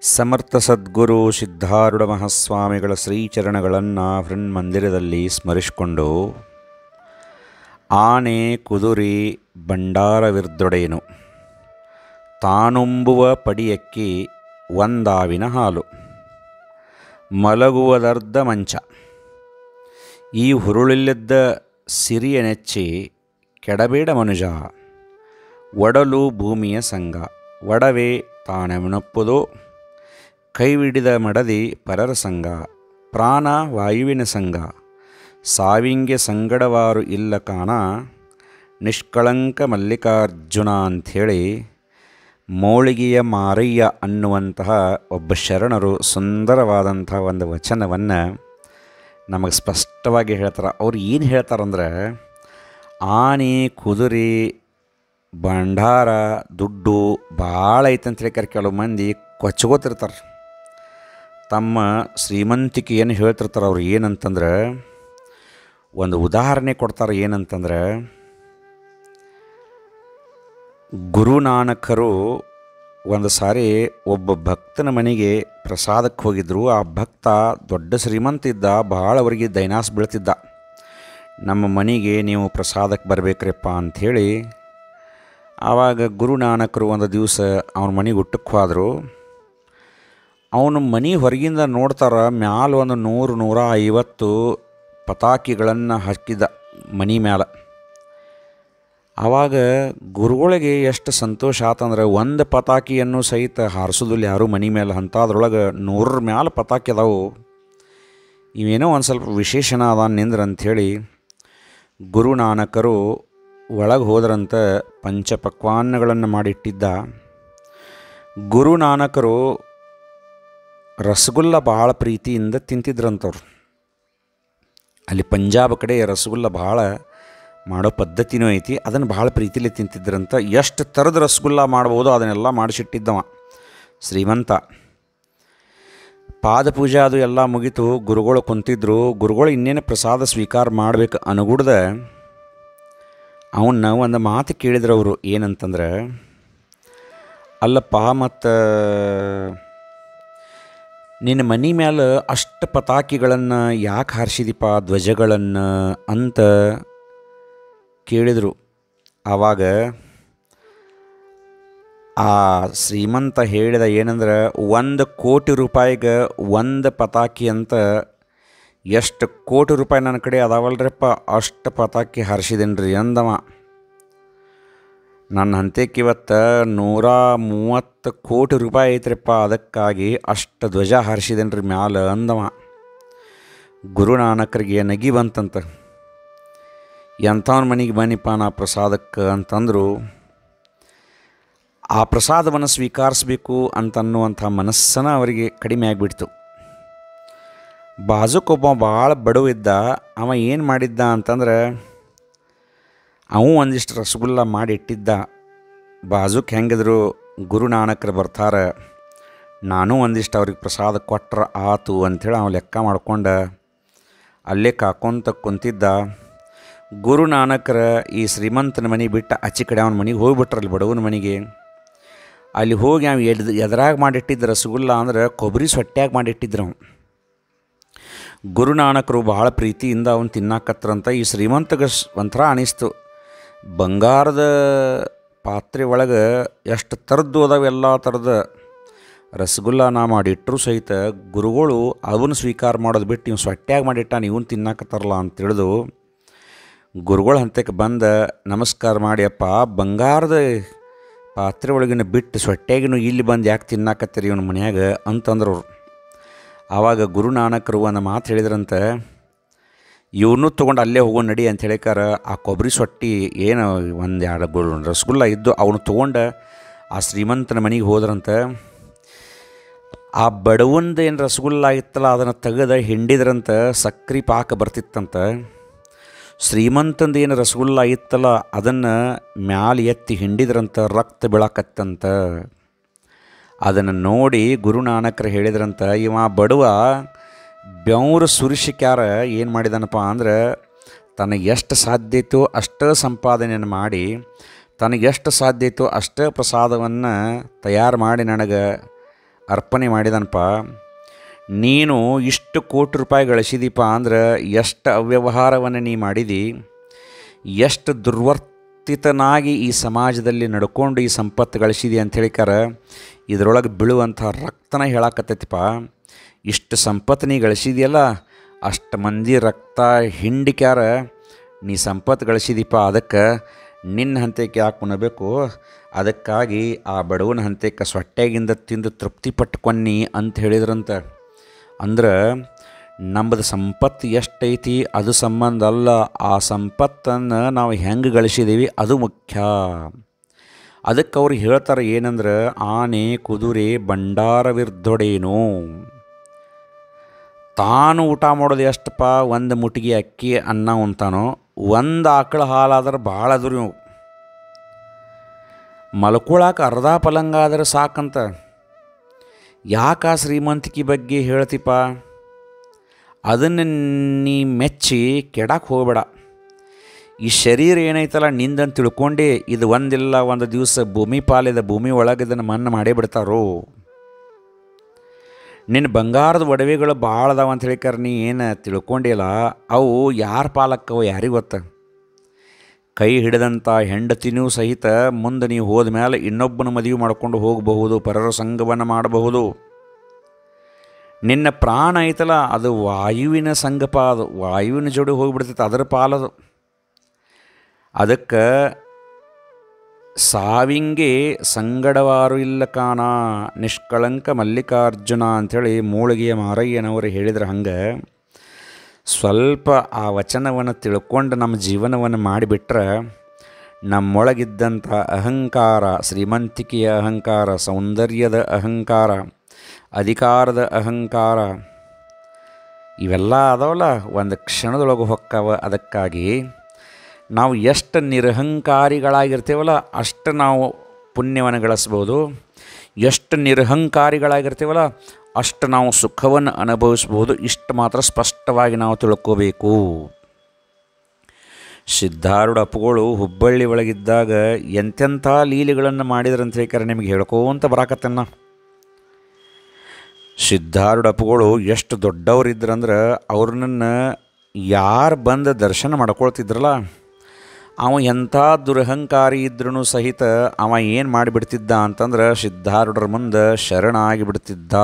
ಸಮರ್ಥ ಸದ್ಗುರು ಸಿದ್ಧಾರೂಢ ಮಹಾಸ್ವಾಮಿಗಳ ಶ್ರೀಚರಣಗಳನ್ನು ಮಂದಿರದಲ್ಲಿ ಸ್ಮರಿಸಿಕೊಂಡು ಆನೆ ಕುದುರೆ ಬಂಡಾರವಿರ್ದೊಡೆಯನು ತಾನುಂಬುವ ಪಡಿಯಕ್ಕಿ ಒಂದಾವಿನ ಹಾಲು ಮಲಗುವುದರ್ಧ ಮಂಚ ಈ ಹುರುಳಿಲ್ಲದ್ದ ಸಿರಿಯ ನೆಚ್ಚಿ ಕೆಡಬೇಡ ಮನುಜ ಒಡಲು ಭೂಮಿಯ ಸಂಗ ಒಡವೆ ತಾನೆಮನಪ್ಪುದು ಕೈವಿಡಿದ ಮಡದಿ ಪರರ ಸಂಗ ಪ್ರಾಣ ವಾಯುವಿನ ಸಂಗ ಸಾವಿಂಗೆ ಸಂಗಡವಾರು ಇಲ್ಲ ಕಾಣ ನಿಷ್ಕಳಂಕ ಮಲ್ಲಿಕಾರ್ಜುನ ಅಂಥೇಳಿ ಮೌಳಿಗೆಯ ಮಾರಯ್ಯ ಅನ್ನುವಂತಹ ಒಬ್ಬ ಶರಣರು ಸುಂದರವಾದಂಥ ಒಂದು ವಚನವನ್ನು ನಮಗೆ ಸ್ಪಷ್ಟವಾಗಿ ಹೇಳ್ತಾರೆ ಅವ್ರು ಏನು ಹೇಳ್ತಾರಂದ್ರೆ ಆನೆ ಕುದುರೆ ಭಂಡಾರ ದುಡ್ಡು ಭಾಳ ಐತೆ ಅಂತ ಹೇಳಿ ಕೆಲವು ಮಂದಿ ಕೊಚ್ಕೋತಿರ್ತಾರೆ ತಮ್ಮ ಶ್ರೀಮಂತಿಕೆಯನ್ನು ಹೇಳ್ತಿರ್ತಾರೆ ಅವ್ರು ಏನಂತಂದ್ರೆ ಒಂದು ಉದಾಹರಣೆ ಕೊಡ್ತಾರೆ ಏನಂತಂದ್ರೆ ಗುರುನಾನಕರು ಒಂದು ಸಾರಿ ಒಬ್ಬ ಭಕ್ತನ ಮನೆಗೆ ಪ್ರಸಾದಕ್ಕೆ ಹೋಗಿದ್ದರು ಆ ಭಕ್ತ ದೊಡ್ಡ ಶ್ರೀಮಂತ ಇದ್ದ ಭಾಳ ಅವರಿಗೆ ದೈನಾಸ್ ಬೀಳ್ತಿದ್ದ ನಮ್ಮ ಮನೆಗೆ ನೀವು ಪ್ರಸಾದಕ್ಕೆ ಬರಬೇಕ್ರಪ್ಪ ಅಂಥೇಳಿ ಆವಾಗ ಗುರುನಾನಕರು ಒಂದು ದಿವಸ ಅವನ ಮನೆಗೆ ಊಟಕ್ಕೆ ಹೋದರು ಅವನು ಮನೆ ಹೊರಗಿಂದ ನೋಡ್ತಾರ ಮ್ಯಾಲ ಒಂದು ನೂರು ನೂರ ಐವತ್ತು ಪತಾಕಿಗಳನ್ನು ಹಾಕಿದ್ದ ಮನೆ ಮ್ಯಾಲ ಆವಾಗ ಗುರುಗಳಿಗೆ ಎಷ್ಟು ಸಂತೋಷ ಆತಂದ್ರೆ ಒಂದು ಪತಾಕಿಯನ್ನು ಸಹಿತ ಹಾರಿಸೋದಿಲ್ಲ ಯಾರೂ ಮನೆ ಮೇಲೆ ಅಂಥದ್ರೊಳಗೆ ನೂರರ ಮ್ಯಾಲ ಪತಾಕಿ ಅದಾವು ಇವೇನೋ ಒಂದು ಸ್ವಲ್ಪ ವಿಶೇಷಣ ಅದ ನಿಂದ್ರ ಅಂಥೇಳಿ ಗುರುನಾನಕರು ಒಳಗೆ ಹೋದ್ರಂತ ಪಂಚಪಕ್ವಾನ್ನಗಳನ್ನು ಮಾಡಿಟ್ಟಿದ್ದ ಗುರುನಾನಕರು ರಸಗುಲ್ಲ ಭಾಳ ಪ್ರೀತಿಯಿಂದ ತಿಂತಿದ್ರಂಥವ್ರು ಅಲ್ಲಿ ಪಂಜಾಬ್ ಕಡೆ ರಸಗುಲ್ಲ ಭಾಳ ಮಾಡೋ ಪದ್ಧತಿನೂ ಐತಿ ಅದನ್ನು ಭಾಳ ಪ್ರೀತಿಲಿ ತಿಂತಿದ್ರಂತ ಎಷ್ಟು ಥರದ ರಸಗುಲ್ಲ ಮಾಡ್ಬೋದು ಅದನ್ನೆಲ್ಲ ಮಾಡಿಸಿಟ್ಟಿದ್ದವ ಶ್ರೀಮಂತ ಪಾದಪೂಜೆ ಅದು ಎಲ್ಲ ಮುಗೀತು ಗುರುಗಳು ಕುಂತಿದ್ರು ಗುರುಗಳು ಇನ್ನೇನು ಪ್ರಸಾದ ಸ್ವೀಕಾರ ಮಾಡ್ಬೇಕು ಅನುಗುಡ್ದ ಅವನ್ನ ಒಂದು ಮಾತು ಕೇಳಿದ್ರು ಅವರು ಏನಂತಂದ್ರೆ ಅಲ್ಲಪ್ಪ ಮತ್ತು ನಿನ್ನ ಮನೆ ಮೇಲೆ ಅಷ್ಟು ಪತಾಕಿಗಳನ್ನು ಯಾಕೆ ಹಾರಿಸಿದಿಪ್ಪ ಧ್ವಜಗಳನ್ನು ಅಂತ ಕೇಳಿದರು ಆವಾಗ ಆ ಶ್ರೀಮಂತ ಹೇಳಿದ ಏನಂದ್ರೆ ಒಂದು ಕೋಟಿ ರೂಪಾಯಿಗೆ ಒಂದು ಪತಾಕಿ ಅಂತ ಎಷ್ಟು ಕೋಟಿ ರೂಪಾಯಿ ನನ್ನ ಕಡೆ ಅದಾವಲ್ರಪ್ಪ ಅಷ್ಟು ಪತಾಕಿ ಹಾರಿಸಿದೇನೆ ರೀ ಅಂದವ ನನ್ನ ಹಂತಕ್ಕೆ ಇವತ್ತು ನೂರ ಮೂವತ್ತು ಕೋಟಿ ರೂಪಾಯಿ ಐತ್ರಿಪ್ಪ ಅದಕ್ಕಾಗಿ ಅಷ್ಟು ಧ್ವಜ ಹಾರಿಸಿದೇನೆ ರೀ ಮ್ಯಾಲ ಅಂದವ ಗುರುನಾನಕರಿಗೆ ನಗಿ ಬಂತಂತ ಎಂಥವನ ಮನೆಗೆ ಬನ್ನಿಪ್ಪ ನಾ ಪ್ರಸಾದಕ್ಕೆ ಅಂತಂದರು ಆ ಪ್ರಸಾದವನ್ನು ಸ್ವೀಕರಿಸಬೇಕು ಅಂತನ್ನುವಂಥ ಮನಸ್ಸನ್ನು ಅವರಿಗೆ ಕಡಿಮೆ ಆಗಿಬಿಡ್ತು ಬಾಜುಕೊಬ್ಬ ಭಾಳ ಬಡವ ಇದ್ದ ಅವ ಏನು ಮಾಡಿದ್ದ ಅಂತಂದ್ರೆ ಅವು ಒಂದಿಷ್ಟು ರಸಗುಲ್ಲ ಮಾಡಿ ಇಟ್ಟಿದ್ದ ಬಾಜುಕ್ಕೆ ಹೆಂಗಿದ್ರು ಗುರುನಾನಕರು ಬರ್ತಾರೆ ನಾನು ಒಂದಿಷ್ಟು ಅವ್ರಿಗೆ ಪ್ರಸಾದ ಕೊಟ್ರೆ ಆತು ಅಂಥೇಳಿ ಅವ ಲೆಕ್ಕ ಮಾಡ್ಕೊಂಡು ಅಲ್ಲೇ ಕಾಕೊಂತ ಕುಂತಿದ್ದ ಗುರುನಾನಕರ ಈ ಶ್ರೀಮಂತನ ಮನೆ ಬಿಟ್ಟು ಆಚೆ ಕಡೆ ಅವನ ಮನೆಗೆ ಹೋಗ್ಬಿಟ್ರಲ್ಲಿ ಬಡವನ ಮನೆಗೆ ಅಲ್ಲಿ ಹೋಗಿ ಅವ ಎದ್ ಎದ್ರಾಗ ಮಾಡಿಟ್ಟಿದ್ದ ರಸಗುಲ್ಲ ಅಂದ್ರೆ ಕೊಬ್ಬರಿ ಸೊಟ್ಟ್ಯಾಗ ಮಾಡಿಟ್ಟಿದ್ರು ಅವ ಗುರುನಾನಕರು ಭಾಳ ಪ್ರೀತಿಯಿಂದ ಅವನು ತಿನ್ನಾಕತ್ರಂತ ಈ ಶ್ರೀಮಂತಗೆ ಒಂಥರ ಅನಿಸ್ತು ಬಂಗಾರದ ಪಾತ್ರೆ ಒಳಗೆ ಎಷ್ಟು ಥರದ್ದು ಅದಾವೆ ಎಲ್ಲ ಥರದ ರಸಗುಲ್ಲ ನಾ ಮಾಡಿಟ್ಟರು ಸಹಿತ ಗುರುಗಳು ಅವನು ಸ್ವೀಕಾರ ಮಾಡೋದು ಬಿಟ್ಟು ಇವ್ನು ಸೊಟ್ಟ್ಯಾಗ ಮಾಡಿಟ್ಟಾನ ಇವನು ತಿನ್ನಾಕತ್ತಾರಲ್ಲ ಅಂತ ತಿಳಿದು ಗುರುಗಳ ಹಂತಕ್ಕೆ ಬಂದ ನಮಸ್ಕಾರ ಮಾಡಿ ಅಪ್ಪ ಬಂಗಾರದ ಪಾತ್ರೆ ಒಳಗಿನ ಬಿಟ್ಟು ಸೊಟ್ಟ್ಯಾಗಿನೂ ಇಲ್ಲಿ ಬಂದು ಯಾಕೆ ತಿನ್ನಾಕತ್ತೀರಿ ಇವನ ಮನ್ಯಾಗ ಅಂತಂದ್ರು ಅವ್ರು ಆವಾಗ ಗುರುನಾನಕರು ಒಂದು ಮಾತು ಹೇಳಿದ್ರಂತೆ ಇವನು ತೊಗೊಂಡು ಅಲ್ಲೇ ಹೋಗೋ ನಡಿ ಅಂತ ಹೇಳಿಕಾರ ಆ ಕೊಬ್ಬರಿ ಸೊಟ್ಟಿ ಏನು ಒಂದು ಎರಡು ಗು ರಸಗುಲ್ಲ ಇದ್ದು ಅವನು ತೊಗೊಂಡು ಆ ಶ್ರೀಮಂತನ ಮನೆಗೆ ಹೋದ್ರಂತೆ ಆ ಬಡವಂದು ಏನು ರಸಗುಲ್ಲ ಇತ್ತಲ್ಲ ಅದನ್ನು ತೆಗೆದು ಹಿಂಡಿದ್ರಂತ ಸಕ್ರೆ ಪಾಕ ಬರ್ತಿತ್ತಂತ ಶ್ರೀಮಂತಂದು ಏನು ರಸಗುಲ್ಲ ಇತ್ತಲ್ಲ ಅದನ್ನು ಮ್ಯಾಲೆ ಎತ್ತಿ ಹಿಂಡಿದ್ರಂತ ರಕ್ತ ಬೀಳಾಕತ್ತಂತ ಅದನ್ನು ನೋಡಿ ಗುರುನಾನಕರು ಹೇಳಿದ್ರಂತ ಇವ ಬಡವ ಬೆವರು ಸುರಿಸಿಕ್ಯಾರ ಏನು ಮಾಡಿದಾನಪ್ಪ ಅಂದ್ರೆ ತನಗೆ ಎಷ್ಟು ಸಾಧ್ಯ ಇತ್ತು ಅಷ್ಟೇ ಸಂಪಾದನೆಯನ್ನು ಮಾಡಿ ತನಗೆ ಎಷ್ಟು ಸಾಧ್ಯ ಇತ್ತು ಅಷ್ಟೇ ಪ್ರಸಾದವನ್ನು ತಯಾರು ಮಾಡಿ ನನಗೆ ಅರ್ಪಣೆ ಮಾಡಿದನಪ್ಪ ನೀನು ಇಷ್ಟು ಕೋಟಿ ರೂಪಾಯಿ ಗಳಿಸಿದೀಪ ಅಂದ್ರೆ ಎಷ್ಟು ಅವ್ಯವಹಾರವನ್ನು ನೀ ಮಾಡಿದಿ ಎಷ್ಟು ದುರ್ವರ್ತಿತನಾಗಿ ಈ ಸಮಾಜದಲ್ಲಿ ನಡ್ಕೊಂಡು ಈ ಸಂಪತ್ತು ಗಳಿಸಿದಿ ಅಂತ ಹೇಳಿಕಾರ ಇದರೊಳಗೆ ಬೀಳುವಂಥ ರಕ್ತನ ಹೇಳಾಕತ್ತೈತಿಪ್ಪ ಇಷ್ಟು ಸಂಪತ್ತು ನೀ ಗಳಿಸಿದೆಯಲ್ಲ ಅಷ್ಟು ಮಂದಿ ರಕ್ತ ಹಿಂಡಿಕ್ಯಾರ ನೀ ಸಂಪತ್ತು ಗಳಿಸಿದೀಪ ಅದಕ್ಕೆ ನಿನ್ನ ಹಂತಕ್ಕೆ ಯಾಕೆ ಉಣಬೇಕು ಅದಕ್ಕಾಗಿ ಆ ಬಡವನ ಹಂತಕ್ಕೆ ಸೊಟ್ಟೆಗಿಂದ ತಿಂದು ತೃಪ್ತಿ ಪಟ್ಕೊನ್ನಿ ಅಂತ ಹೇಳಿದ್ರಂತ ಅಂದ್ರೆ ನಮ್ಮದು ಸಂಪತ್ತು ಎಷ್ಟೈತಿ ಅದು ಸಂಬಂಧ ಅಲ್ಲ ಆ ಸಂಪತ್ತನ್ನು ನಾವು ಹೆಂಗೆ ಗಳಿಸಿದ್ದೀವಿ ಅದು ಮುಖ್ಯ ಅದಕ್ಕೆ ಅವ್ರು ಹೇಳ್ತಾರೆ ಏನಂದ್ರೆ ಆನೆ ಕುದುರೆ ಭಂಡಾರವಿರ್ದೊಡೇನು ತಾನು ಊಟ ಮಾಡೋದು ಎಷ್ಟಪ್ಪ ಒಂದು ಮುಟ್ಟಿಗೆ ಅಕ್ಕಿ ಅನ್ನ ಉಣ್ತಾನೋ ಒಂದು ಆಕಳ ಹಾಲಾದ್ರೆ ಭಾಳ ಅದ್ರು ಇವು ಮಲ್ಕೊಳಕ್ಕೆ ಅರ್ಧ ಪಲಂಗ ಆದ್ರೆ ಸಾಕಂತ ಯಾಕೆ ಆ ಶ್ರೀಮಂತಿಕೆ ಬಗ್ಗೆ ಹೇಳ್ತಿಪ್ಪ ಅದನ್ನು ನೀ ಮೆಚ್ಚಿ ಕೆಡಕ್ಕೆ ಹೋಗಬೇಡ ಈ ಶರೀರ ಏನೈತಲ್ಲ ನಿಂದಂತ ತಿಳ್ಕೊಂಡೆ ಇದು ಒಂದಿಲ್ಲ ಒಂದು ದಿವಸ ಭೂಮಿ ಪಾಲಿದ ಭೂಮಿ ಒಳಗೆ ಇದನ್ನು ಮಣ್ಣು ಮಾಡೇ ಬಿಡ್ತಾರೋ ನಿನ್ನ ಬಂಗಾರದ ಒಡವೆಗಳು ಭಾಳ ಅದಾವ ಅಂತ ಹೇಳಿಕಾರ ನೀ ಏನು ತಿಳ್ಕೊಂಡಿಲ್ಲ ಅವು ಯಾರ ಪಾಲಕ್ಕವು ಯಾರಿಗೆ ಗೊತ್ತ ಕೈ ಹಿಡಿದಂಥ ಹೆಂಡತಿನೂ ಸಹಿತ ಮುಂದೆ ನೀವು ಹೋದ ಮೇಲೆ ಇನ್ನೊಬ್ಬನ ಮದುವೆ ಮಾಡ್ಕೊಂಡು ಹೋಗಬಹುದು ಪರರ ಸಂಘವನ್ನು ಮಾಡಬಹುದು ನಿನ್ನ ಪ್ರಾಣ ಐತಲ್ಲ ಅದು ವಾಯುವಿನ ಸಂಗಪ ಅದು ವಾಯುವಿನ ಜೋಡಿ ಹೋಗಿಬಿಡ್ತೈತೆ ಅದರ ಪಾಲದು ಅದಕ್ಕೆ ಸಾವಿಂಗೆ ಸಂಗಡವಾರು ಇಲ್ಲ ಕಾಣ ನಿಷ್ಕಳಂಕ ಮಲ್ಲಿಕಾರ್ಜುನ ಅಂಥೇಳಿ ಮೂಳಿಗೆಯ ಮಾರಯ್ಯನವರು ಹೇಳಿದ್ರೆ ಹಂಗೆ ಸ್ವಲ್ಪ ಆ ವಚನವನ್ನು ತಿಳ್ಕೊಂಡು ನಮ್ಮ ಜೀವನವನ್ನು ಮಾಡಿಬಿಟ್ರೆ ನಮ್ಮೊಳಗಿದ್ದಂಥ ಅಹಂಕಾರ ಶ್ರೀಮಂತಿಕೆಯ ಅಹಂಕಾರ ಸೌಂದರ್ಯದ ಅಹಂಕಾರ ಅಧಿಕಾರದ ಅಹಂಕಾರ ಇವೆಲ್ಲ ಅದಾವಲ್ಲ ಒಂದು ಕ್ಷಣದೊಳಗೆ ಹೊಕ್ಕವ ಅದಕ್ಕಾಗಿ ನಾವು ಎಷ್ಟು ನಿರಹಂಕಾರಿಗಳಾಗಿರ್ತೀವಲ್ಲ ಅಷ್ಟು ನಾವು ಪುಣ್ಯವನ್ನು ಗಳಿಸ್ಬೋದು ಎಷ್ಟು ನಿರಹಂಕಾರಿಗಳಾಗಿರ್ತೀವಲ್ಲ ಅಷ್ಟು ನಾವು ಸುಖವನ್ನು ಅನುಭವಿಸ್ಬೋದು ಇಷ್ಟು ಮಾತ್ರ ಸ್ಪಷ್ಟವಾಗಿ ನಾವು ತಿಳ್ಕೋಬೇಕು ಸಿದ್ಧಾರೂಢ ಅಪ್ಪುಗಳು ಹುಬ್ಬಳ್ಳಿ ಒಳಗಿದ್ದಾಗ ಎಂತೆಂಥ ಲೀಲೆಗಳನ್ನು ಮಾಡಿದ್ರಂತ ಹೇಳ್ತಾರೆ ನಿಮಗೆ ಹೇಳ್ಕೋಂತ ಬರಾಕತ್ತನ್ನ ಸಿದ್ಧಾರೂಢ ಅಪ್ಪುಗಳು ಎಷ್ಟು ದೊಡ್ಡವರಿದ್ರಂದ್ರೆ ಅವ್ರನ್ನ ಯಾರು ಬಂದು ದರ್ಶನ ಮಾಡ್ಕೊಳ್ತಿದ್ರಲ್ಲ ಅವ ಎಂಥ ದುರಹಂಕಾರಿ ಇದ್ರೂ ಸಹಿತ ಅವ ಏನು ಮಾಡಿಬಿಡ್ತಿದ್ದ ಅಂತಂದ್ರೆ ಸಿದ್ಧಾರೂಢರ ಮುಂದೆ ಶರಣ ಆಗಿಬಿಡ್ತಿದ್ದ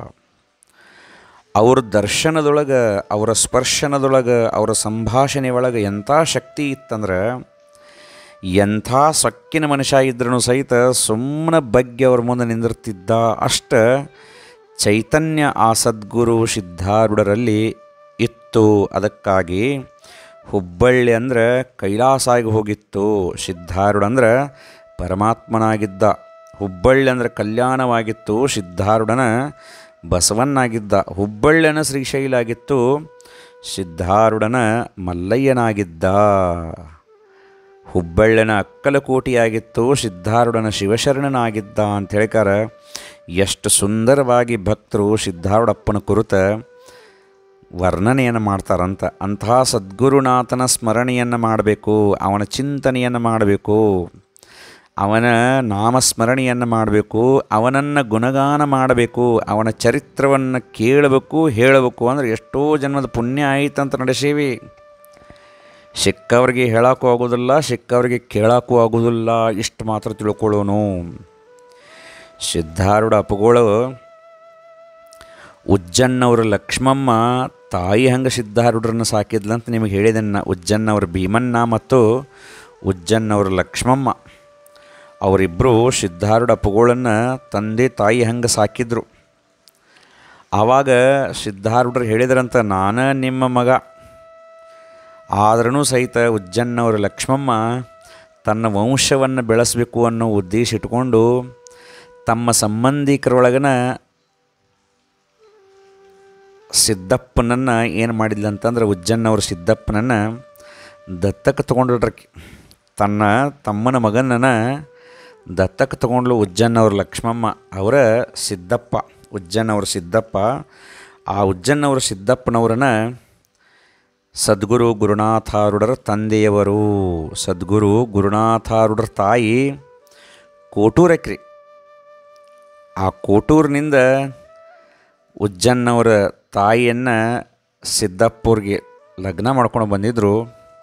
ಅವ್ರ ದರ್ಶನದೊಳಗೆ ಅವರ ಸ್ಪರ್ಶನದೊಳಗೆ ಅವರ ಸಂಭಾಷಣೆ ಒಳಗೆ ಎಂಥ ಶಕ್ತಿ ಇತ್ತಂದ್ರೆ ಎಂಥ ಸೊಕ್ಕಿನ ಮನುಷ್ಯ ಇದ್ರೂ ಸಹಿತ ಸುಮ್ಮನೆ ಬಗ್ಗೆ ಅವ್ರ ಮುಂದೆ ನಿಂದಿರ್ತಿದ್ದ ಅಷ್ಟು ಚೈತನ್ಯ ಆ ಸದ್ಗುರು ಸಿದ್ಧಾರೂಢರಲ್ಲಿ ಇತ್ತು ಅದಕ್ಕಾಗಿ ಹುಬ್ಬಳ್ಳಿ ಅಂದರೆ ಕೈಲಾಸ ಆಗಿ ಹೋಗಿತ್ತು ಸಿದ್ಧಾರೂಢ ಅಂದ್ರೆ ಪರಮಾತ್ಮನಾಗಿದ್ದ ಹುಬ್ಬಳ್ಳಿ ಅಂದರೆ ಕಲ್ಯಾಣವಾಗಿತ್ತು ಸಿದ್ಧಾರೂಢನ ಬಸವನ್ನಾಗಿದ್ದ ಹುಬ್ಬಳ್ಳಿನ ಶ್ರೀಶೈಲ ಆಗಿತ್ತು ಸಿದ್ಧಾರೂಢನ ಮಲ್ಲಯ್ಯನಾಗಿದ್ದ ಹುಬ್ಬಳ್ಳಿನ ಅಕ್ಕಲಕೋಟೆಯಾಗಿತ್ತು ಸಿದ್ಧಾರೂಢನ ಶಿವಶರಣನಾಗಿದ್ದ ಅಂತ ಹೇಳ್ಕಾರ ಎಷ್ಟು ಸುಂದರವಾಗಿ ಭಕ್ತರು ಸಿದ್ಧಾರೂಢಪ್ಪನ ಕುರಿತ ವರ್ಣನೆಯನ್ನು ಮಾಡ್ತಾರಂತ ಅಂತಹ ಸದ್ಗುರುನಾಥನ ಸ್ಮರಣೆಯನ್ನು ಮಾಡಬೇಕು ಅವನ ಚಿಂತನೆಯನ್ನು ಮಾಡಬೇಕು ಅವನ ನಾಮಸ್ಮರಣೆಯನ್ನು ಮಾಡಬೇಕು ಅವನನ್ನು ಗುಣಗಾನ ಮಾಡಬೇಕು ಅವನ ಚರಿತ್ರವನ್ನು ಕೇಳಬೇಕು ಹೇಳಬೇಕು ಅಂದರೆ ಎಷ್ಟೋ ಜನ್ಮದ ಪುಣ್ಯ ಆಯ್ತಂತ ನಡೆಸೀವಿ ಸಿಕ್ಕವ್ರಿಗೆ ಹೇಳೋಕ್ಕೂ ಆಗೋದಿಲ್ಲ ಸಿಕ್ಕವ್ರಿಗೆ ಕೇಳೋಕ್ಕೂ ಆಗೋದಿಲ್ಲ ಇಷ್ಟು ಮಾತ್ರ ತಿಳ್ಕೊಳ್ಳೋನು ಸಿದ್ಧಾರೂಢ ಅಪ್ಪಗಳು ಉಜ್ಜನ್ನವ್ರ ಲಕ್ಷ್ಮಮ್ಮ ತಾಯಿ ಹಂಗೆ ಸಿದ್ಧಾರೂಢರನ್ನು ಸಾಕಿದ್ಲಂತ ನಿಮಗೆ ಹೇಳಿದೆನ್ನ ಉಜ್ಜನ್ನವ್ರ ಭೀಮಣ್ಣ ಮತ್ತು ಉಜ್ಜನ್ನವ್ರ ಲಕ್ಷ್ಮಮ್ಮ ಅವರಿಬ್ಬರು ಸಿದ್ಧಾರೂಢ ಅಪ್ಪುಗಳನ್ನು ತಂದೆ ತಾಯಿ ಹಂಗೆ ಸಾಕಿದ್ರು ಆವಾಗ ಸಿದ್ಧಾರೂಢರು ಹೇಳಿದ್ರಂತ ನಾನು ನಿಮ್ಮ ಮಗ ಆದ್ರೂ ಸಹಿತ ಉಜ್ಜನ್ನವ್ರ ಲಕ್ಷ್ಮಮ್ಮ ತನ್ನ ವಂಶವನ್ನು ಬೆಳೆಸಬೇಕು ಅನ್ನೋ ಉದ್ದೇಶ ಇಟ್ಕೊಂಡು ತಮ್ಮ ಸಂಬಂಧಿಕರೊಳಗನ ಸಿದ್ದಪ್ಪನನ್ನು ಏನು ಮಾಡಿದ್ಲ ಅಂತಂದ್ರೆ ಉಜ್ಜನ್ನವ್ರ ಸಿದ್ದಪ್ಪನನ್ನು ದತ್ತಕ್ಕೆ ತೊಗೊಂಡ್ರಕ್ಕೆ ತನ್ನ ತಮ್ಮನ ಮಗನನ್ನು ದತ್ತಕ್ಕೆ ತೊಗೊಂಡ್ಲು ಉಜ್ಜನ್ನವ್ರ ಲಕ್ಷ್ಮಮ್ಮ ಅವರ ಸಿದ್ದಪ್ಪ ಉಜ್ಜನ್ನವ್ರ ಸಿದ್ದಪ್ಪ ಆ ಉಜ್ಜನ್ನವ್ರ ಸಿದ್ದಪ್ಪನವ್ರನ್ನ ಸದ್ಗುರು ಗುರುನಾಥಾರುಡರ ತಂದೆಯವರು ಸದ್ಗುರು ಗುರುನಾಥಾರುಡರ ತಾಯಿ ಕೋಟೂರಕ್ರಿ ಆ ಕೋಟೂರಿನಿಂದ ಉಜ್ಜನ್ನವರ ತಾಯಿಯನ್ನು ಸಿದ್ದಪ್ಪವ್ರಿಗೆ ಲಗ್ನ ಮಾಡ್ಕೊಂಡು ಬಂದಿದ್ದರು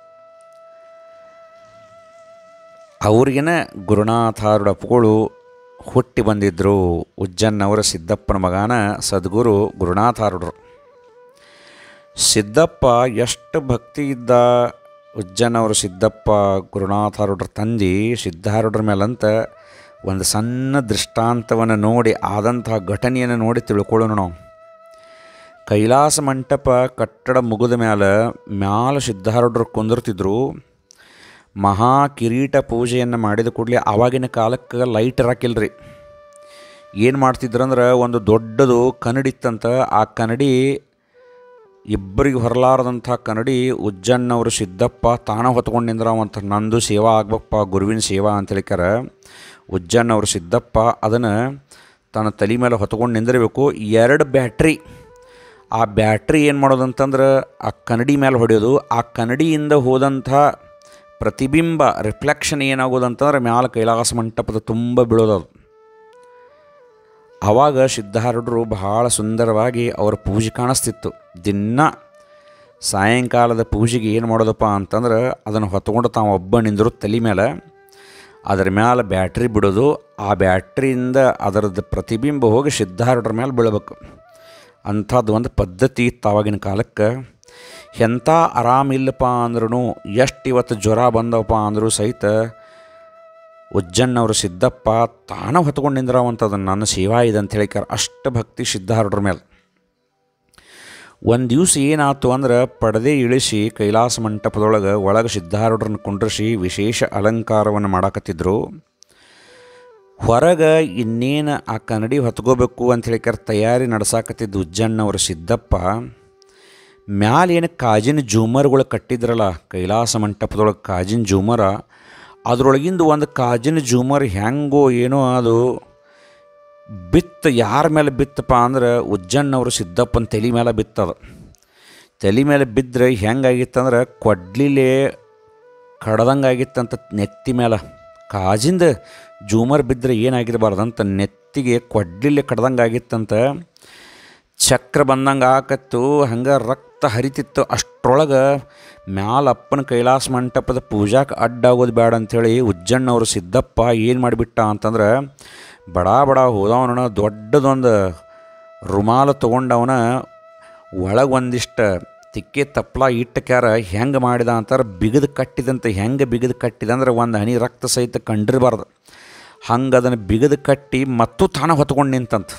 ಅವ್ರಿಗಿನ ಗುರುನಾಥಾರುಡಪ್ಪಗಳು ಹುಟ್ಟಿ ಬಂದಿದ್ದರು ಉಜ್ಜನ್ನವರ ಸಿದ್ದಪ್ಪನ ಮಗನ ಸದ್ಗುರು ಗುರುನಾಥಾರುಡ್ರು ಸಿದ್ದಪ್ಪ ಎಷ್ಟು ಭಕ್ತಿ ಇದ್ದ ಉಜ್ಜನ್ನವರು ಸಿದ್ದಪ್ಪ ಗುರುನಾಥಾರುಡ್ರ ತಂದೆ ಸಿದ್ಧಾರುಡ್ರ ಮೇಲಂತ ಒಂದು ಸಣ್ಣ ದೃಷ್ಟಾಂತವನ್ನು ನೋಡಿ ಆದಂತಹ ಘಟನೆಯನ್ನು ನೋಡಿ ತಿಳ್ಕೊಳ್ಳೋಣ ನಾವು ಕೈಲಾಸ ಮಂಟಪ ಕಟ್ಟಡ ಮುಗಿದ ಮ್ಯಾಲ ಮ್ಯಾಲ ಸಿದ್ಧಾರುಡ್ರು ಕುಂದಿರ್ತಿದ್ರು ಮಹಾ ಕಿರೀಟ ಪೂಜೆಯನ್ನು ಮಾಡಿದ ಕೂಡಲೇ ಆವಾಗಿನ ಕಾಲಕ್ಕೆ ಲೈಟ್ ಇರಾಕಿಲ್ರಿ ಏನು ಮಾಡ್ತಿದ್ರಂದ್ರೆ ಒಂದು ದೊಡ್ಡದು ಕನ್ನಡಿತ್ತಂತ ಆ ಕನ್ನಡಿ ಇಬ್ಬರಿಗೆ ಹೊರಲಾರದಂಥ ಕನ್ನಡಿ ಉಜ್ಜಣ್ಣವರು ಸಿದ್ದಪ್ಪ ತಾಣ ಹೊತ್ಕೊಂಡು ನಿಂದ್ರವಂತ ನಂದು ಸೇವಾ ಆಗ್ಬೇಕಪ್ಪ ಗುರುವಿನ ಸೇವಾ ಅಂತ ಹೇಳಿಕಾರ ಉಜ್ಜಣ್ಣವರು ಸಿದ್ದಪ್ಪ ಅದನ್ನು ತನ್ನ ತಲೆ ಮೇಲೆ ಹೊತ್ಕೊಂಡು ನಿಂದಿರಬೇಕು ಎರಡು ಬ್ಯಾಟ್ರಿ ಆ ಬ್ಯಾಟ್ರಿ ಏನು ಮಾಡೋದಂತಂದ್ರೆ ಆ ಕನ್ನಡಿ ಮೇಲೆ ಹೊಡೆಯೋದು ಆ ಕನ್ನಡಿಯಿಂದ ಹೋದಂಥ ಪ್ರತಿಬಿಂಬ ರಿಫ್ಲೆಕ್ಷನ್ ಏನಾಗೋದಂತಂದ್ರೆ ಮ್ಯಾಲ ಕೈಲಾಸ ಮಂಟಪದ ತುಂಬ ಬೀಳೋದು ಅದು ಆವಾಗ ಸಿದ್ಧಾರೂಢರು ಬಹಳ ಸುಂದರವಾಗಿ ಅವರ ಪೂಜೆ ಕಾಣಿಸ್ತಿತ್ತು ದಿನ ಸಾಯಂಕಾಲದ ಪೂಜೆಗೆ ಏನು ಮಾಡೋದಪ್ಪ ಅಂತಂದ್ರೆ ಅದನ್ನು ಹೊತ್ಕೊಂಡು ತಾವು ಒಬ್ಬ ನಿಂದರು ತಲೆ ಮೇಲೆ ಅದರ ಮೇಲೆ ಬ್ಯಾಟ್ರಿ ಬಿಡೋದು ಆ ಬ್ಯಾಟ್ರಿಯಿಂದ ಅದರದ್ದು ಪ್ರತಿಬಿಂಬ ಹೋಗಿ ಸಿದ್ಧಾರೂಢರ ಮೇಲೆ ಬೀಳಬೇಕು ಅಂಥದ್ದು ಒಂದು ಪದ್ಧತಿ ಇತ್ತು ಆವಾಗಿನ ಕಾಲಕ್ಕೆ ಎಂಥ ಆರಾಮಿಲ್ಲಪ್ಪ ಅಂದ್ರೂ ಎಷ್ಟು ಇವತ್ತು ಜ್ವರ ಬಂದವಪ್ಪ ಅಂದರೂ ಸಹಿತ ಉಜ್ಜಣ್ಣವರು ಸಿದ್ದಪ್ಪ ತಾನ ಹೊತ್ಕೊಂಡು ನಿಂದ್ರವಂಥದ್ದು ನನ್ನ ಸೇವಾ ಇದೆ ಅಂತ ಹೇಳಿಕಾರ ಅಷ್ಟು ಭಕ್ತಿ ಸಿದ್ಧಾರೂಢರ ಮೇಲೆ ಒಂದು ದಿವ್ಸ ಏನಾಯ್ತು ಅಂದ್ರೆ ಪಡದೆ ಇಳಿಸಿ ಕೈಲಾಸ ಮಂಟಪದೊಳಗೆ ಒಳಗೆ ಸಿದ್ಧಾರೂಢರನ್ನ ಕುಂಡ್ರಿಸಿ ವಿಶೇಷ ಅಲಂಕಾರವನ್ನು ಮಾಡಾಕತ್ತಿದ್ರು ಹೊರಗೆ ಇನ್ನೇನು ಆ ಕನ್ನಡಿ ಹೊತ್ಕೋಬೇಕು ಅಂತ ಹೇಳಿಕಾರ ತಯಾರಿ ನಡ್ಸಾಕತ್ತಿದ್ದು ಉಜ್ಜಣ್ಣವರು ಸಿದ್ದಪ್ಪ ಮ್ಯಾಲೇನು ಕಾಜಿನ ಜೂಮರ್ಗಳು ಕಟ್ಟಿದ್ರಲ್ಲ ಕೈಲಾಸ ಮಂಟಪದೊಳಗೆ ಕಾಜಿನ ಜೂಮರ ಅದರೊಳಗಿಂದ ಒಂದು ಕಾಜಿನ ಜೂಮರ್ ಹೆಂಗೋ ಏನೋ ಅದು ಬಿತ್ತು ಯಾರ ಮೇಲೆ ಬಿತ್ತಪ್ಪ ಅಂದ್ರೆ ಉಜ್ಜಣ್ಣವರು ಸಿದ್ದಪ್ಪನ ತಲೆ ಮೇಲೆ ಬಿತ್ತದ ತಲೆ ಮೇಲೆ ಬಿದ್ದರೆ ಹೆಂಗಾಗಿತ್ತಂದ್ರೆ ಕೊಡ್ಲಿಲೆ ಕಡ್ದಂಗೆ ಆಗಿತ್ತಂತ ನೆತ್ತಿ ಮೇಲೆ ಕಾಜಿಂದ ಜೂಮರ್ ಬಿದ್ದರೆ ಏನಾಗಿರಬಾರ್ದಂತ ನೆತ್ತಿಗೆ ಕೊಡ್ಲಿಲೆ ಕಡ್ದಂಗೆ ಆಗಿತ್ತಂತ ಚಕ್ರ ಬಂದಂಗೆ ಆಕತ್ತು ಹಂಗೆ ರಕ್ತ ಹರಿತಿತ್ತು ಅಷ್ಟ್ರೊಳಗೆ ಮ್ಯಾಲ ಅಪ್ಪನ ಕೈಲಾಸ ಮಂಟಪದ ಪೂಜಾಕ್ಕೆ ಅಡ್ಡಾಗೋದು ಬೇಡ ಅಂಥೇಳಿ ಉಜ್ಜಣ್ಣವರು ಸಿದ್ದಪ್ಪ ಏನು ಮಾಡಿಬಿಟ್ಟ ಅಂತಂದ್ರೆ ಬಡ ಬಡ ಹೋದವನ ದೊಡ್ಡದೊಂದು ರುಮಾಲು ತೊಗೊಂಡವನ ಒಳಗೆ ಒಂದಿಷ್ಟು ತಿಕ್ಕೆ ತಪ್ಪಲ ಇಟ್ಟಕ್ಯಾರ ಹೆಂಗೆ ಮಾಡಿದ ಅಂತಾರೆ ಬಿಗದು ಕಟ್ಟಿದಂತೆ ಹೆಂಗೆ ಬಿಗದು ಕಟ್ಟಿದ ಅಂದ್ರೆ ಒಂದು ಹನಿ ರಕ್ತ ಸಹಿತ ಕಂಡಿರಬಾರ್ದು ಹಂಗೆ ಅದನ್ನು ಬಿಗದು ಕಟ್ಟಿ ಮತ್ತು ತಾನ ಹೊತ್ಕೊಂಡು ನಿಂತಂತ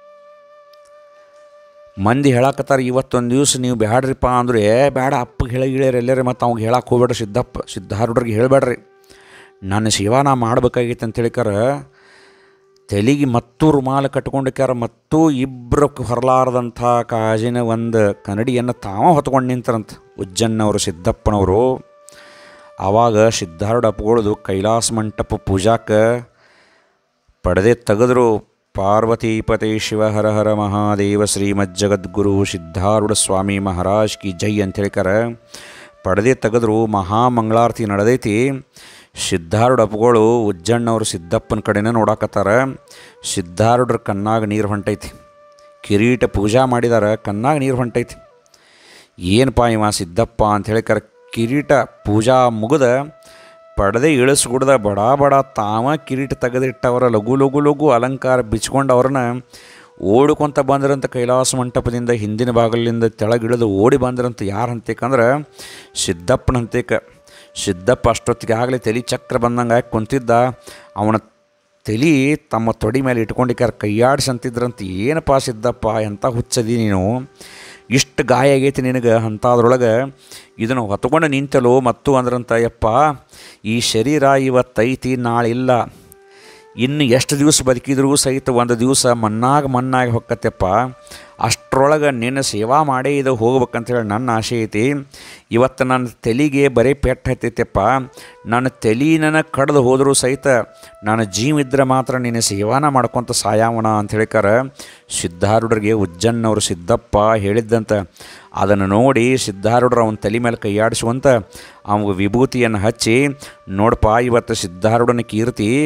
ಮಂದಿ ಹೇಳಕತ್ತಾರ ಇವತ್ತೊಂದು ದಿವ್ಸ ನೀವು ಬ್ಯಾಡ್ರಿಪ್ಪ ಅಂದ್ರೆ ಏ ಬೇಡ ಅಪ್ಪಗೆ ಹೇಳಿ ಗಿಳಿಯರು ಎಲ್ಲರೇ ಮತ್ತು ಅವ್ಗೆ ಹೇಳಕ್ಕೆ ಹೋಗ್ಬೇಡ್ರಿ ಸಿದ್ದಪ್ಪ ಸಿದ್ಧಾರೂಢರಿಗೆ ಹೇಳಬೇಡ್ರಿ ನನ್ನ ಶಿವ ನಾ ಮಾಡ್ಬೇಕಾಗಿತ್ತು ಅಂತ ಹೇಳಿಕಾರ ತಲೆಗೆ ಮತ್ತೂ ರುಮಾಲ ಕಟ್ಕೊಂಡಕ್ಯಾರ ಮತ್ತೂ ಇಬ್ಬರು ಹೊರಲಾರದಂಥ ಕಾಜಿನ ಒಂದು ಕನ್ನಡಿಯನ್ನು ತಾವ ಹೊತ್ಕೊಂಡು ನಿಂತರಂತ ಉಜ್ಜನ್ನವರು ಸಿದ್ದಪ್ಪನವರು ಆವಾಗ ಸಿದ್ಧಾರೂಢ ಅಪ್ಪಗಳದು ಕೈಲಾಸ ಮಂಟಪ ಪೂಜಾಕ್ಕೆ ಪಡೆದೇ ತೆಗೆದ್ರು ಪಾರ್ವತೀಪತೆ ಶಿವ ಹರ ಹರ ಮಹಾದೇವ ಶ್ರೀಮದ್ ಜಗದ್ಗುರು ಸಿದ್ಧಾರೂಢ ಸ್ವಾಮಿ ಮಹಾರಾಜ್ ಕಿ ಜೈ ಅಂತ ಹೇಳ್ಕಾರ ಪಡೆದೇ ತೆಗೆದ್ರು ಮಹಾಮಂಗಳಾರತಿ ನಡೆದೈತಿ ಸಿದ್ಧಾರೂಢ ಅಪ್ಪಗಳು ಉಜ್ಜಣ್ಣವರು ಸಿದ್ದಪ್ಪನ ಕಡೆನೇ ನೋಡಾಕತ್ತಾರ ಸಿದ್ಧಾರೂಢರ ಕಣ್ಣಾಗ ನೀರು ಹೊಂಟೈತಿ ಕಿರೀಟ ಪೂಜಾ ಮಾಡಿದಾರ ಕಣ್ಣಾಗ ನೀರು ಹೊಂಟೈತಿ ಏನಪ್ಪ ಇವ ಸಿದ್ದಪ್ಪ ಅಂತ ಹೇಳಿಕರ ಕಿರೀಟ ಪೂಜಾ ಮುಗಿದ ಪಡೆದೆ ಇಳಿಸ್ಗುಡ್ದ ಬಡ ಬಡ ತಾವ ಕಿರೀಟ ತೆಗೆದಿಟ್ಟವರ ಲಘು ಲಘು ಲಘು ಅಲಂಕಾರ ಬಿಚ್ಕೊಂಡು ಅವ್ರನ್ನ ಓಡ್ಕೊಂತ ಬಂದ್ರಂತ ಕೈಲಾಸ ಮಂಟಪದಿಂದ ಹಿಂದಿನ ಭಾಗಲಿಂದ ತೆಳಗಿಳಿದು ಓಡಿ ಬಂದ್ರಂತ ಯಾರು ಹಂತೇಕಂದ್ರೆ ಸಿದ್ದಪ್ಪನ ಹಂತೇಕ ಸಿದ್ದಪ್ಪ ಅಷ್ಟೊತ್ತಿಗೆ ಆಗಲೇ ತಲೆ ಚಕ್ರ ಬಂದಂಗೆ ಆಗಿ ಕುಂತಿದ್ದ ಅವನ ತಲೆ ತಮ್ಮ ತೊಡಿ ಮೇಲೆ ಇಟ್ಕೊಂಡಿಕ್ಕಾರ ಕೈಯಾಡಿಸಿ ಅಂತಿದ್ರಂತ ಏನಪ್ಪ ಸಿದ್ದಪ್ಪ ಎಂಥ ಹುಚ್ಚದಿ ನೀನು ಇಷ್ಟು ಗಾಯ ಆಗೈತಿ ನಿನಗೆ ಅಂಥದ್ರೊಳಗೆ ಇದನ್ನು ಹೊತ್ಕೊಂಡು ನಿಂತಲೋ ಮತ್ತು ಅಂದ್ರಂತ ಯಪ್ಪ ಈ ಶರೀರ ಇವತ್ತೈತಿ ನಾಳಿಲ್ಲ ಇನ್ನು ಎಷ್ಟು ದಿವಸ ಬದುಕಿದ್ರೂ ಸಹಿತ ಒಂದು ದಿವಸ ಮಣ್ಣಾಗ ಮಣ್ಣಾಗಿ ಹೊಕ್ಕತ್ತಪ್ಪ ಅಷ್ಟರೊಳಗೆ ನಿನ್ನ ಸೇವಾ ಮಾಡೇ ಇದು ಹೋಗ್ಬೇಕಂತೇಳಿ ನನ್ನ ಆಸೆ ಐತಿ ಇವತ್ತು ನನ್ನ ತಲೆಗೆ ಬರೀ ಪೆಟ್ಟು ಹತ್ತೈತಪ್ಪ ನನ್ನ ತಲೆ ನನ್ನ ಕಡ್ದು ಹೋದರೂ ಸಹಿತ ನಾನು ಜೀವ ಇದ್ದರೆ ಮಾತ್ರ ನಿನ್ನ ಸೇವಾನ ಮಾಡ್ಕೊತ ಸಾಯಾವಣ ಅಂತ ಹೇಳಿಕಾರ ಸಿದ್ಧಾರೂಢರಿಗೆ ಉಜ್ಜನ್ನವರು ಸಿದ್ದಪ್ಪ ಹೇಳಿದ್ದಂತ ಅದನ್ನು ನೋಡಿ ಸಿದ್ಧಾರೂಢರು ಅವನ ತಲೆ ಮೇಲೆ ಕೈಯಾಡಿಸುವಂತ ಅವಾಗ ವಿಭೂತಿಯನ್ನು ಹಚ್ಚಿ ನೋಡಪ್ಪ ಇವತ್ತು ಸಿದ್ಧಾರೂಢನ ಕೀರ್ತಿ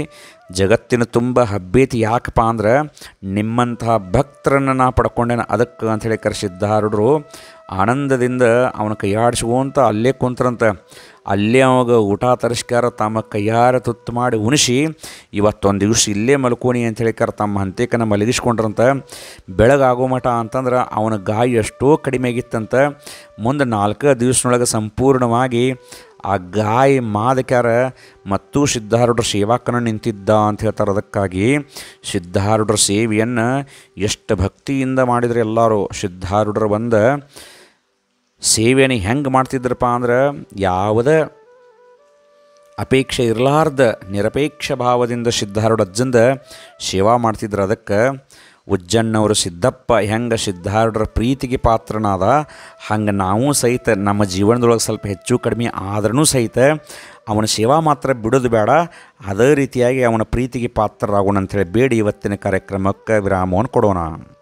ಜಗತ್ತಿನ ತುಂಬ ಹಬ್ಬೇತಿ ಯಾಕಪ್ಪ ಅಂದ್ರೆ ನಿಮ್ಮಂತಹ ಭಕ್ತರನ್ನು ನಾ ಪಡ್ಕೊಂಡೇನ ಅದಕ್ಕೆ ಅಂಥೇಳಿ ಕರೆ ಸಿದ್ಧಾರೂಢರು ಆನಂದದಿಂದ ಅವನ ಕೈಯಾಡಿಸ್ಕೊಂತ ಅಲ್ಲೇ ಕುಂತ್ರಂತ ಅಲ್ಲೇ ಅವಾಗ ಊಟ ತರಿಸ್ಕಾರ ತಮ್ಮ ಕೈಯಾರ ತುತ್ತು ಮಾಡಿ ಉಣಿಸಿ ಇವತ್ತೊಂದು ದಿವಸ ಇಲ್ಲೇ ಮಲ್ಕೋಣಿ ಅಂಥೇಳಿ ಕರೆ ತಮ್ಮ ಹಂತೇಕನ ಮಲಗಿಸ್ಕೊಂಡ್ರಂತ ಬೆಳಗಾಗೋ ಮಠ ಅಂತಂದ್ರೆ ಅವನ ಗಾಯ ಎಷ್ಟೋ ಕಡಿಮೆ ಆಗಿತ್ತಂತ ಮುಂದೆ ನಾಲ್ಕು ದಿವಸನೊಳಗೆ ಸಂಪೂರ್ಣವಾಗಿ ಆ ಗಾಯ ಮಾದಕ್ಯಾರ ಮತ್ತು ಸಿದ್ಧಾರೂಢರ ಸೇವಾಕನ ನಿಂತಿದ್ದ ಅಂತ ಹೇಳ್ತಾರೆ ಅದಕ್ಕಾಗಿ ಸಿದ್ಧಾರೂಢರ ಸೇವೆಯನ್ನು ಎಷ್ಟು ಭಕ್ತಿಯಿಂದ ಮಾಡಿದ್ರೆ ಎಲ್ಲರೂ ಸಿದ್ಧಾರೂಢರ ಬಂದ ಸೇವೆಯನ್ನು ಹೆಂಗೆ ಮಾಡ್ತಿದ್ರಪ್ಪ ಅಂದ್ರೆ ಯಾವುದೇ ಅಪೇಕ್ಷೆ ಇರಲಾರ್ದ ನಿರಪೇಕ್ಷ ಭಾವದಿಂದ ಸಿದ್ಧಾರೂಢ ಅಜ್ಜಂದ ಸೇವಾ ಮಾಡ್ತಿದ್ರು ಅದಕ್ಕೆ ಉಜ್ಜಣ್ಣವರು ಸಿದ್ದಪ್ಪ ಹೆಂಗೆ ಸಿದ್ಧಾರೂಢರ ಪ್ರೀತಿಗೆ ಪಾತ್ರನಾದ ಹಂಗೆ ನಾವು ಸಹಿತ ನಮ್ಮ ಜೀವನದೊಳಗೆ ಸ್ವಲ್ಪ ಹೆಚ್ಚು ಕಡಿಮೆ ಆದ್ರೂ ಸಹಿತ ಅವನ ಸೇವಾ ಮಾತ್ರ ಬಿಡೋದು ಬೇಡ ಅದೇ ರೀತಿಯಾಗಿ ಅವನ ಪ್ರೀತಿಗೆ ಪಾತ್ರರಾಗೋಣ ಅಂಥೇಳಿ ಬೇಡಿ ಇವತ್ತಿನ ಕಾರ್ಯಕ್ರಮಕ್ಕೆ ವಿರಾಮವನ್ನು ಕೊಡೋಣ